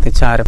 പോലത്തെ ചാരം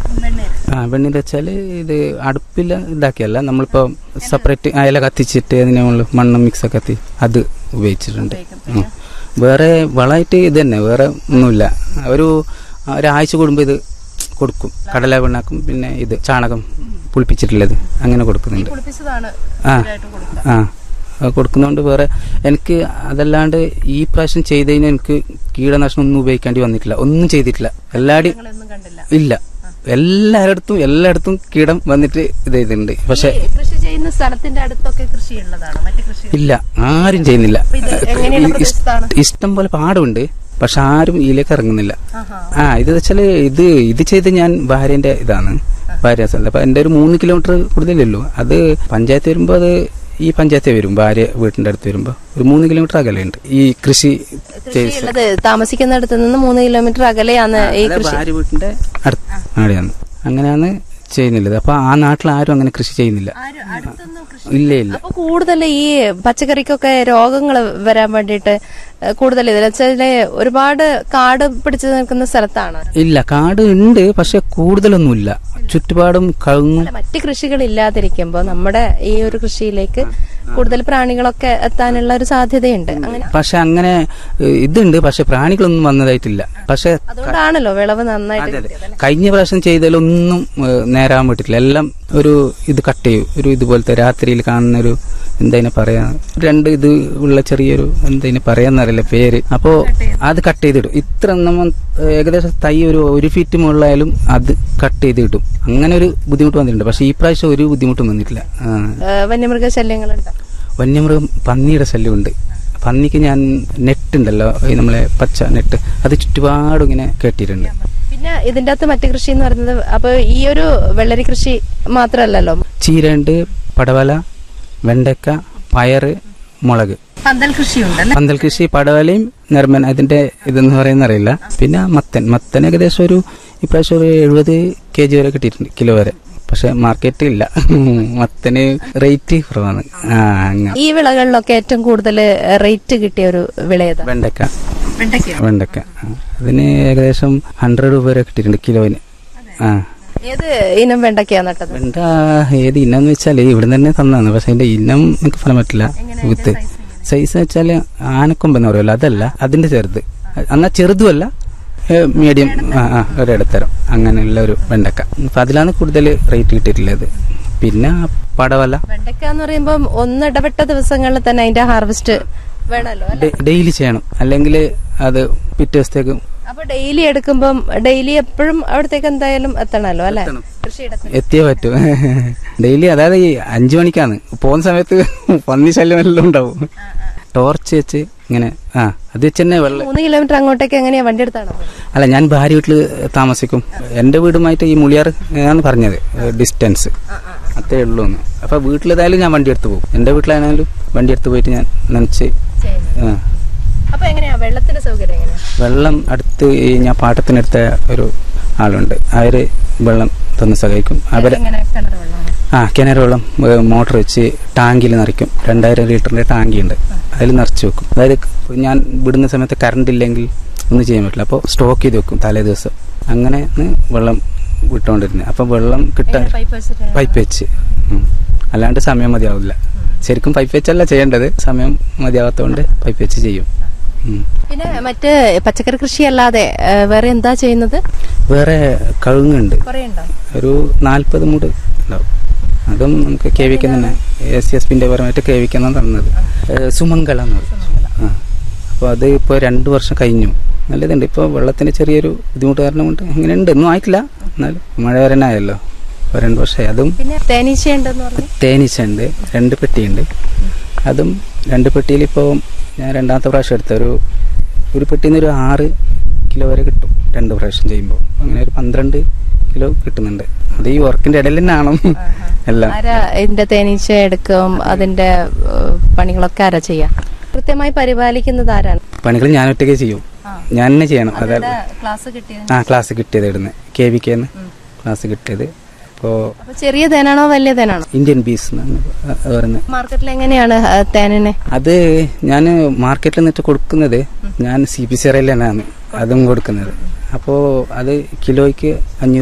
ആ വെണ്ണീര് വെച്ചാൽ ഇത് അടുപ്പിൽ ഇതാക്കിയല്ല നമ്മളിപ്പോൾ സെപ്പറേറ്റ് ഇല കത്തിച്ചിട്ട് അതിനെ നമ്മൾ മണ്ണ് മിക്സ് ഒക്കെ കത്തി അത് ഉപയോഗിച്ചിട്ടുണ്ട് ഉം. വേറെ വളമായിട്ട് ഇത് തന്നെ വേറെ ഒന്നുമില്ല ഒരു ഒരാഴ്ച കൂടുമ്പോൾ ഇത് കൊടുക്കും കടല പിണ്ണാക്കും പിന്നെ ഇത് ചാണകം പുളിപ്പിച്ചിട്ടുള്ളത് അങ്ങനെ കൊടുക്കുന്നുണ്ട് കുളിപ്പിച്ചതാണ് ആ സ്ഥിരമായിട്ട് കൊടുക്കുക. ആ അത് കൊടുക്കുന്നതുകൊണ്ട് വേറെ എനിക്ക് അതല്ലാണ്ട് ഈ പ്രാവശ്യം ചെയ്തതിന് എനിക്ക് കീടനാശിനി ഒന്നും ഉപയോഗിക്കേണ്ടി വന്നിട്ടില്ല ഒന്നും ചെയ്തിട്ടില്ല എല്ലാവരുടെയും നിങ്ങളൊന്നും കണ്ടില്ല ഇല്ല എല്ലായിടത്തും എല്ലായിടത്തും കീടം വന്നിട്ട് ഇത് ചെയ്തിട്ടുണ്ട് പക്ഷെ ഈ കൃഷി ചെയ്യുന്ന സ്ഥലത്തിന്റെ അടുത്തൊക്കെ കൃഷി ഉള്ളതാണ് മറ്റു കൃഷി ഇല്ല ആരും ചെയ്യുന്നില്ല അപ്പൊ ഇത് എങ്ങനെയുള്ള ഇ- ഇഷ്- പ്രദേശത്താണ്? ഇഷ്ടം പോലെ പാടുണ്ട് പക്ഷെ ആരും ഇതിലേക്ക് ഇറങ്ങുന്നില്ല ആഹാ. ആ ഇത് വെച്ചാല് ഇത് ഇത് ചെയ്ത് ഞാൻ ഭാര്യന്റെ ഇതാണ് ഭാര്യ സ്ഥലം അപ്പൊ എന്റെ ഒരു മൂന്ന് കിലോമീറ്റർ കൂടുതലല്ലോ അത് പഞ്ചായത്ത് വരുമ്പോ അത് ഈ പഞ്ചായത്ത് വരും ഭാര്യ വീട്ടിന്റെ അടുത്ത് വരുമ്പോ ഒരു മൂന്ന് കിലോമീറ്റർ അകലെയുണ്ട് ഈ കൃഷി കൃഷി ഉള്ളത് താമസിക്കുന്നിടത്ത് നിന്ന് മൂന്ന് കിലോമീറ്റർ അകലെയാണ് ഈ അതെ, കൃഷി ഭാര്യ വീട്ടിന്റെ അടുത്ത് അവിടെയാണ് അങ്ങനെയാണ് ചെയ്യുന്നില്ലത് അപ്പൊ ആ നാട്ടിൽ ആരും അങ്ങനെ കൃഷി ചെയ്യുന്നില്ല ആരും അടുത്തൊന്നും കൃഷി ഇല്ല ഇല്ല അപ്പൊ കൂടുതൽ ഈ പച്ചക്കറിക്കൊക്കെ രോഗങ്ങൾ വരാൻ വേണ്ടിയിട്ട് ഏഹ്, കൂടുതൽ ഇതിൽ വെച്ചാല് ഒരുപാട് കാട് പിടിച്ചു നിൽക്കുന്ന സ്ഥലത്താണ് ഇല്ല കാട് ഉണ്ട് പക്ഷെ കൂടുതലൊന്നുമില്ല ചുറ്റുപാടും കവുങ്ങും അല്ല, മറ്റ് കൃഷികൾ ഇല്ലാതിരിക്കുമ്പോൾ നമ്മുടെ ഈ ഒരു കൃഷിയിലേക്ക് കൂടുതൽ പ്രാണികളൊക്കെ എത്താനുള്ള ഒരു സാധ്യതയുണ്ട് അങ്ങനെ പക്ഷെ അങ്ങനെ ഏഹ്, ഇതുണ്ട് പക്ഷെ പ്രാണികളൊന്നും വന്നതായിട്ടില്ല പക്ഷെ അതുകൊണ്ടാണല്ലോ വിളവ് നന്നായിട്ട് അതെ അതെ കിട്ടിയത് കഴിഞ്ഞ പ്രാവശ്യം ചെയ്തതിലൊന്നും ഏഹ്, നേരാൻ പറ്റില്ല എല്ലാം ഒരു ഇത് കട്ട് ചെയ്യും ഒരു ഇതുപോലത്തെ രാത്രിയിൽ കാണുന്ന ഒരു എന്തതിനെ പറയാ രണ്ട് ഇത് ഉള്ള ചെറിയൊരു എന്തതിനെ പറയാന്നറിയില്ല പേര് അപ്പോ അത് കട്ട് ചെയ്തിടും ഇത്ര നമ്മൾ ഏകദേശം തൈ ഒരു ഒരു ഫീറ്റ് മുകളിലായാലും അത് കട്ട് ചെയ്ത് കിട്ടും അങ്ങനെ ഒരു ബുദ്ധിമുട്ട് വന്നിട്ടുണ്ട് പക്ഷെ ഈ പ്രാവശ്യം ഒരു ബുദ്ധിമുട്ടും വന്നിട്ടില്ല ആ. ഏഹ്, വന്യമൃഗ ശല്യങ്ങളുണ്ട് വന്യമൃഗം പന്നിയുടെ ശല്യമുണ്ട് പന്നിക്ക് ഞാൻ നെറ്റ് ഉണ്ടല്ലോ ഈ നമ്മളെ പച്ച നെറ്റ് അത് ചുറ്റുപാടും ഇങ്ങനെ കെട്ടിയിട്ടുണ്ട് പിന്നെ ഇതിന്റെ അകത്ത് മറ്റു കൃഷി എന്ന് പറയുന്നത് അപ്പൊ ഈ ഒരു വെള്ളരി കൃഷി മാത്രമല്ലല്ലോ ചീരണ്ട് പടവല വെണ്ടക്ക പയറ് മുളക് പന്തൽ കൃഷിയുണ്ട് പന്തൽ കൃഷി പടവലയും നെർമൻ അതിന്റെ ഇതെന്ന് പറയുന്ന അറിയില്ല പിന്നെ മത്തൻ മത്തൻ ഏകദേശം ഒരു ഇപ്രാവശ്യം ഒരു എഴുപത് കെ ജി വരെ കിട്ടിയിട്ടുണ്ട് കിലോ വരെ പക്ഷെ മാർക്കറ്റ് ഇല്ല മത്തന് റേറ്റ് കുറവാണ് ആ അങ്ങനെ ഈ വിളകളിലൊക്കെ ഏറ്റവും കൂടുതൽ റേറ്റ് കിട്ടിയ ഒരു വിള ഏതാ വെണ്ടക്ക വെണ്ടയ്ക്ക വെണ്ടക്ക ആ. അതിന് ഏകദേശം ഹൺഡ്രഡ് രൂപ വരെ കിട്ടിയിട്ടുണ്ട് കിലോന് ആ ഏത് ഇനം വെണ്ടയ്ക്കയാ നട്ടത് വെണ്ട ഏത് ഇനം എന്ന് വെച്ചാൽ ഇവിടെ തന്നെ തന്നാണ് പക്ഷെ അതിന്റെ ഇനം എനിക്ക് പറയാൻ പറ്റില്ല വിത്ത് സൈസ് വെച്ചാൽ ആനക്കൊമ്പെന്ന് പറയുമല്ലോ അതല്ല അതിന്റെ ചെറുത് എന്നാൽ ചെറുതുമല്ല മീഡിയം ആ ആ ഒരിടത്തരം അങ്ങനെയുള്ള ഒരു വെണ്ടക്ക അപ്പൊ അതിലാണ് കൂടുതൽ റേറ്റ് കിട്ടിയിട്ടുള്ളത് പിന്നെ പടവല വെണ്ടയ്ക്ക എന്ന് പറയുമ്പോൾ ഒന്നിടപെട്ട ദിവസങ്ങളിൽ തന്നെ അതിന്റെ ഹാർവെസ്റ്റ് വേണമല്ലോ അല്ലേ? ഡെയിലി ചെയ്യണം അല്ലെങ്കിൽ അത് പിറ്റേ ദിവസത്തേക്ക് അപ്പൊ ഡെയിലി എടുക്കുമ്പം ഡെയിലി എപ്പോഴും അവിടത്തേക്ക് എന്തായാലും എത്തണമല്ലോ അല്ലെ കൃഷിയിടത്തിൽ എത്തിയേ പറ്റൂ ഡെയിലി അതായത് ഈ അഞ്ചു മണിക്കാണ് പോകുന്ന സമയത്ത് പന്നി ശല്യം എല്ലാം ഉണ്ടാവും ടോർച്ച് വെച്ച് ഇങ്ങനെ ആ അത് വെച്ച് തന്നെ വെള്ളം മൂന്ന് കിലോമീറ്റർ അങ്ങോട്ടേക്ക് എങ്ങനെയാ വണ്ടി എടുത്താണോ അല്ല ഞാൻ ഭാര്യ വീട്ടിൽ താമസിക്കും എൻ്റെ വീടുമായിട്ട് ഈ മുളിയാർ ആണ് പറഞ്ഞത് ഡിസ്റ്റൻസ് അത്രേ ഉള്ളൂ എന്ന് അപ്പൊ വീട്ടിലേതായാലും ഞാൻ വണ്ടി എടുത്ത് പോകും എൻ്റെ വീട്ടിലാണെങ്കിലും വണ്ടി എടുത്ത് പോയിട്ട് ഞാൻ നനച്ച് ആ. അപ്പൊ എങ്ങനെയാ വെള്ളത്തിന്റെ സൗകര്യം എങ്ങനെയാ വെള്ളം അടുത്ത് ഈ ഞാൻ പാട്ടത്തിനെടുത്ത ഒരു ആളുണ്ട് അവര് വെള്ളം തന്ന് സഹായിക്കും അവരെ എങ്ങനെ കിണർ വെള്ളമാണ് ആ കിണർ വെള്ളം ഏ, മോട്ടർ വെച്ച് ടാങ്കിൽ നിറയ്ക്കും രണ്ടായിരം ലിറ്ററിന്റെ ടാങ്കി ഉണ്ട് അതിൽ നിറച്ച് വെക്കും അതായത് ഞാൻ വിടുന്ന സമയത്ത് കറണ്ട് ഇല്ലെങ്കിൽ ഒന്നും ചെയ്യാൻ പറ്റില്ല അപ്പോൾ സ്റ്റോക്ക് ചെയ്ത് വെക്കും തലേ ദിവസം അങ്ങനെ വെള്ളം വിട്ടുകൊണ്ടിരുന്നത് അപ്പം വെള്ളം കിട്ടാൻ പൈപ്പ് വെച്ചിട്ട് പൈപ്പ് വെച്ച് ഉം. അല്ലാണ്ട് സമയം മതിയാവില്ല ശരിക്കും പൈപ്പ് വെച്ചല്ല ചെയ്യേണ്ടത് സമയം മതിയാവാത്തതുകൊണ്ട് പൈപ്പ് വെച്ച് ചെയ്യും ഉം. പിന്നെ മറ്റ് പച്ചക്കറി കൃഷി അല്ലാതെ ഏ, വേറെ എന്താ ചെയ്യുന്നത് വേറെ കഴുങ്ങുണ്ട് കുറെ ഉണ്ടോ ഒരു നാൽപ്പത് മൂട് ഉണ്ടാവും അതും നമുക്ക് കെ വിക്ക് തന്നെ എസ് സി എസ് പിന്റെ പരമായിട്ട് കെ വിക്ക് തന്നത് ഏഹ് സുമംഗള എന്ന് പറയും ആ അപ്പോൾ അത് ഇപ്പോൾ രണ്ട് വർഷം കഴിഞ്ഞു നല്ലതുണ്ട് ഇപ്പോൾ വെള്ളത്തിന് ചെറിയൊരു ബുദ്ധിമുട്ട് കാരണം കൊണ്ട് അങ്ങനെ ഉണ്ട് ഒന്നും ആയിട്ടില്ല എന്നാലും മഴ വരാനായല്ലോ ഇപ്പോൾ രണ്ട് വർഷമായി അതും പിന്നെ തേനീച്ച ഉണ്ടെന്ന് പറഞ്ഞു തേനീച്ച ഉണ്ട് രണ്ട് പെട്ടിയുണ്ട് അതും രണ്ട് പെട്ടിയിൽ ഇപ്പോൾ ഞാൻ രണ്ടാമത്തെ പ്രാവശ്യം എടുത്ത ഒരു ഒരു പെട്ടിയിൽ നിന്ന് ഒരു ആറ് കിലോ വരെ കിട്ടും രണ്ട് പ്രാവശ്യം ചെയ്യുമ്പോൾ അങ്ങനെ ഒരു പന്ത്രണ്ട് കിലോ കിട്ടുന്നുണ്ട് അത് ഈ വർക്കിന്റെ ഇടയിൽ തന്നെ ആണോ എല്ലാം ആരാ ഇതിന്റെ തേനീച്ച എടുക്കും അതിന്റെ ഏ, പണികളൊക്കെ ആരാ ചെയ്യാ കൃത്യമായി പരിപാലിക്കുന്നത് ആരാണ് പണികൾ ഞാൻ ഒറ്റയ്ക്ക് ചെയ്യും ഞാൻ തന്നെ ചെയ്യണം അതായത് ക്ലാസ് കിട്ടിയത് ആ ക്ലാസ് കിട്ടിയത് ഇടുന്ന് കെ വി കെന്ന് ക്ലാസ് കിട്ടിയത് ഇപ്പോൾ അപ്പൊ ചെറിയ തേനാണോ വലിയ തേനാണോ ഇന്ത്യൻ ബീസ് എന്നാണ് പറയുന്നത് മാർക്കറ്റിൽ എങ്ങനെയാണ് ആ, തേനിന് അത് ഞാൻ മാർക്കറ്റിൽ നിന്നിട്ട് കൊടുക്കുന്നത് ഞാൻ സി പി സി തന്നെയാണ് അതും കൊടുക്കുന്നത് അപ്പോൾ അത് കിലോയ്ക്ക് അഞ്ഞൂറ്